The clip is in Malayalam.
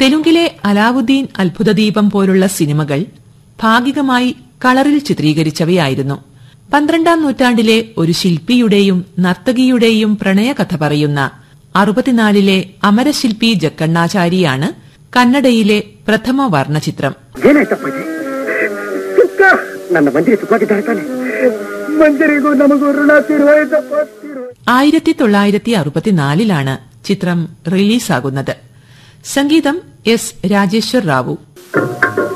തെലുങ്കിലെ അലാവുദ്ദീൻ അത്ഭുതദീപം പോലുള്ള സിനിമകൾ ഭാഗികമായി കളറിൽ ചിത്രീകരിച്ചവയായിരുന്നു പന്ത്രണ്ടാം നൂറ്റാണ്ടിലെ ഒരു ശില്പിയുടെയും നർത്തകിയുടെയും പ്രണയകഥ പറയുന്ന അറുപത്തിനാലിലെ അമരശില്പി ജക്കണ്ണാചാരിയാണ് കന്നഡയിലെ ಪ್ರಥಮ ವರ್ಣಚಿತ್ರಂ ಏನಾಯ್ತಪ್ಪ ಇದು ಸುಕ್ಕ ನನ್ನ ಮಂದಿರ ಸುಖವಾಗಿದ್ದಾಳೆ ಮಂದಿರಿಗೂ ನಮಗೂ ಋಣ ತೀರುವಾಯ್ತಪ್ಪ ತೀರು ആയിരത്തി തൊള്ളായിരത്തി അറുപത്തിനാലിലാണ് ചിത്രം റിലീസാകുന്നത് സംഗീതം എസ് രാജേശ്വർ റാവു